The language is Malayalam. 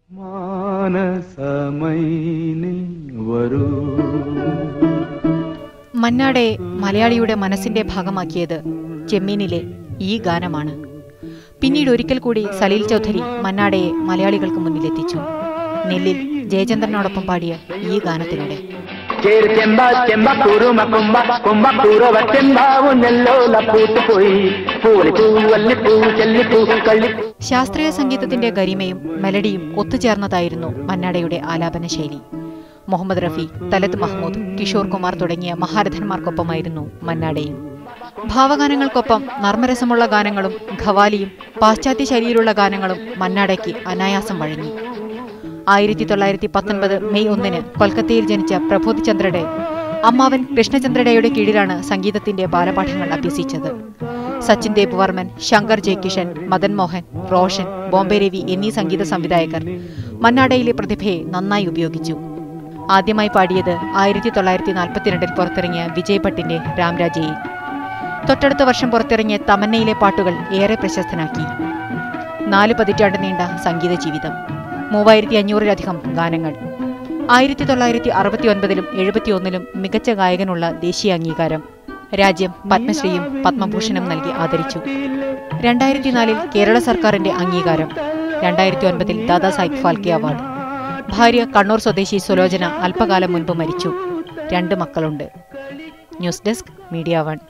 മാനസമൈനി വരൂ മന്നാടയെ മലയാളിയുടെ മനസ്സിന്റെ ഭാഗമാക്കിയത് ചെമ്മീനിലെ ഈ ഗാനമാണ് പിന്നീട് ഒരിക്കൽ കൂടി സലീൽ ചൗധരി മന്നാടയെ മലയാളികൾക്ക് മുന്നിലെത്തിച്ചു നെല്ലിൽ ജയചന്ദ്രനോടൊപ്പം പാടിയ ഈ ഗാനത്തിലൂടെ చేరు చెంబ చెంబ కూరుమ కుంభ కుంభ కూరవ చెంబావు నెల్లోల పూటుపోయి పూలి పువ్వు అల్లి పువ్వు చెల్లి పువ్వు కళ్ళి ശാസ്ത്രീയ സംഗീതത്തിന്റെ ഗരിമയും മെലഡിയും ഒത്തുചേർന്നതായിരുന്നു മന്നാടയുടെ ആലാപന ശൈലി മുഹമ്മദ് റഫി തലത് മഹ്മൂദ് കിഷോർ കുമാർ തുടങ്ങിയ മഹാരഥന്മാർക്കൊപ്പമായിരുന്നു മന്നാടയും ഭാവഗാനങ്ങൾക്കൊപ്പം നർമ്മരസമുള്ള ഗാനങ്ങളും ഖവാലിയും പാശ്ചാത്യ ശൈലിയിലുള്ള ഗാനങ്ങളും മന്നാടയ്ക്ക് അനായാസം വഴങ്ങി ആയിരത്തി തൊള്ളായിരത്തി പത്തൊൻപത് മെയ് ഒന്നിന് കൊൽക്കത്തയിൽ ജനിച്ച പ്രബോധിചന്ദ്രയുടെ അമ്മാവൻ കൃഷ്ണചന്ദ്രയുടെ കീഴിലാണ് സംഗീതത്തിന്റെ ബാലപാഠങ്ങൾ അഭ്യസിച്ചത് സച്ചിൻ ദേവ് വർമ്മൻ ശങ്കർ ജയകിഷൻ മദൻ മോഹൻ റോഷൻ ബോംബെ രവി എന്നീ സംഗീത സംവിധായകർ മന്നാടയിലെ പ്രതിഭയെ നന്നായി ഉപയോഗിച്ചു ആദ്യമായി പാടിയത് ആയിരത്തി തൊള്ളായിരത്തി നാൽപ്പത്തിരണ്ടിൽ പുറത്തിറങ്ങിയ വിജയ് ഭട്ടിന്റെ രാംരാജയിൽ തൊട്ടടുത്ത വർഷം പുറത്തിറങ്ങിയ തമന്നയിലെ പാട്ടുകൾ ഏറെ പ്രശസ്തനാക്കി നാല് പതിറ്റാണ്ട് നീണ്ട സംഗീത ജീവിതം മൂവായിരത്തി അഞ്ഞൂറിലധികം ഗാനങ്ങൾ ആയിരത്തി തൊള്ളായിരത്തി അറുപത്തി ഒൻപതിലും എഴുപത്തിയൊന്നിലും മികച്ച ഗായകനുള്ള ദേശീയ അംഗീകാരം രാജ്യം പത്മശ്രീയും പത്മഭൂഷണും നൽകി ആദരിച്ചു രണ്ടായിരത്തി കേരള സർക്കാരിന്റെ അംഗീകാരം രണ്ടായിരത്തി ഒൻപതിൽ ദാദാസാഹിബ് ഫാൽക്കെ അവാർഡ് ഭാര്യ കണ്ണൂർ സ്വദേശി സുലോചന അല്പകാലം മുൻപ് മരിച്ചു രണ്ട് മക്കളുണ്ട് ന്യൂസ് ഡെസ്ക് മീഡിയ വൺ